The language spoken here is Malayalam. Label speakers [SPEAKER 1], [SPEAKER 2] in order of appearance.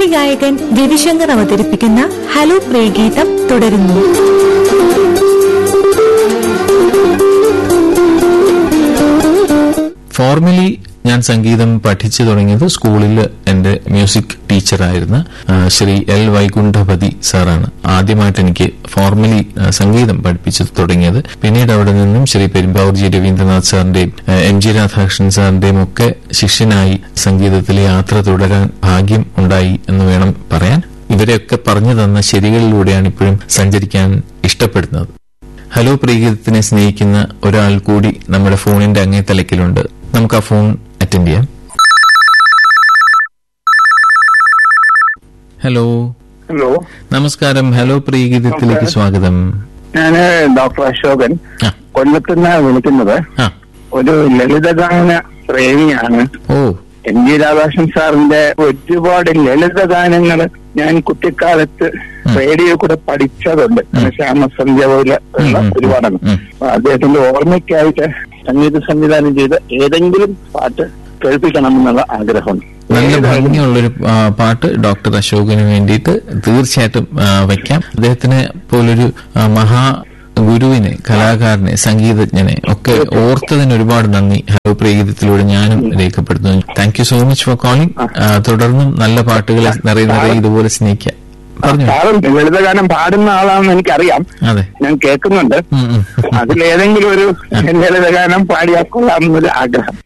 [SPEAKER 1] പിന്നണി ഗായകൻ രവിശങ്കർ അവതരിപ്പിക്കുന്ന ഹലോ പ്രിയഗീതം തുടരുന്നു
[SPEAKER 2] ഫോർമലി ഞാൻ സംഗീതം പഠിച്ചു തുടങ്ങിയത് സ്കൂളിൽ എന്റെ മ്യൂസിക് ടീച്ചറായിരുന്ന ആ, ശ്രീ എൽ വൈകുണ്ഠപതി സാറാണ് ആദ്യമായിട്ട് എനിക്ക് ഫോർമലി ആ, സംഗീതം പഠിപ്പിച്ചു തുടങ്ങിയത് പിന്നീട് അവിടെ നിന്നും ശ്രീ പെരുമ്പാവൂർ ജി രവീന്ദ്രനാഥ് സാറിന്റെയും ആ, എം ജി രാധാകൃഷ്ണൻ സാറിന്റെയും ഒക്കെ ശിഷ്യനായി സംഗീതത്തിലെ യാത്ര തുടരാൻ ഭാഗ്യം ഉണ്ടായി എന്ന് വേണം പറയാൻ ഇവരെയൊക്കെ പറഞ്ഞു തന്ന ശരികളിലൂടെയാണ് ഇപ്പോഴും സഞ്ചരിക്കാൻ ഇഷ്ടപ്പെടുന്നത് ഹലോ പ്രീഗീതത്തിനെ സ്നേഹിക്കുന്ന ഒരാൾ കൂടി നമ്മുടെ ഫോണിന്റെ അങ്ങേ തലക്കിലുണ്ട് നമുക്ക് ആ ഫോൺ അറ്റൻഡ് ചെയ്യാം ഹലോ
[SPEAKER 3] ഹലോ
[SPEAKER 2] നമസ്കാരം ഹലോ പ്രീഗീതത്തിലേക്ക് സ്വാഗതം
[SPEAKER 3] ഞാന് ഡോക്ടർ അശോകൻ
[SPEAKER 2] ആ
[SPEAKER 3] കൊല്ലത്തുനിന്ന് വിളിക്കുന്നത്
[SPEAKER 2] ആ
[SPEAKER 3] ഒരു ലളിതഗാന പ്രേമിയാണ്
[SPEAKER 2] ഓ
[SPEAKER 3] എം ജി രാധാകൃഷ്ണൻ സാറിന്റെ ഒരുപാട് ലളിതഗാനങ്ങൾ ഞാൻ കുട്ടിക്കാലത്ത് റേഡിയോ കൂടെ പഠിച്ചതുണ്ട് ശ്യാമസന്ധ്യ പോലെ ഉള്ള
[SPEAKER 2] ഉം, ഉം,
[SPEAKER 3] ഒരുപാടാണ്
[SPEAKER 2] ഉം.
[SPEAKER 3] അപ്പൊ അദ്ദേഹത്തിന്റെ ഓർമ്മയ്ക്കായിട്ട് സംഗീത സംവിധാനം ചെയ്ത ഏതെങ്കിലും പാട്ട് കേൾപ്പിക്കണം എന്നുള്ള ആഗ്രഹമുണ്ട്
[SPEAKER 2] നല്ല
[SPEAKER 3] ഏതായാലും
[SPEAKER 2] ഭംഗിയുള്ളൊരു ആ, പാട്ട് ഡോക്ടർ അശോകന് വേണ്ടിയിട്ട് തീർച്ചയായിട്ടും ആ, വയ്ക്കാം അദ്ദേഹത്തിന് പോലൊരു ആ, മഹാ ഗുരുവിനെ കലാകാരനെ സംഗീതജ്ഞനെ ഒക്കെ ഓർത്തതിന് ഒരുപാട് നന്ദി ഹലോ പ്രീഗീതത്തിലൂടെ ഞാനും രേഖപ്പെടുത്തുന്നു thank you so much for calling തുടർന്നും നല്ല പാട്ടുകളെ നിറയെ നിറയെ ഇതുപോലെ സ്നേഹിക്കാം പറഞ്ഞു
[SPEAKER 3] സാറും ലളിതഗാനം പാടുന്ന ആളാണെന്ന് എനിക്കറിയാം
[SPEAKER 2] അതെ
[SPEAKER 3] ഞാൻ കേൾക്കുന്നുണ്ട്
[SPEAKER 2] ഉം, ഉം.
[SPEAKER 3] അതിലേതെങ്കിലും ഒരു ലളിതഗാനം പാടിയാൽ കൊള്ളാമെന്നൊരു ആഗ്രഹം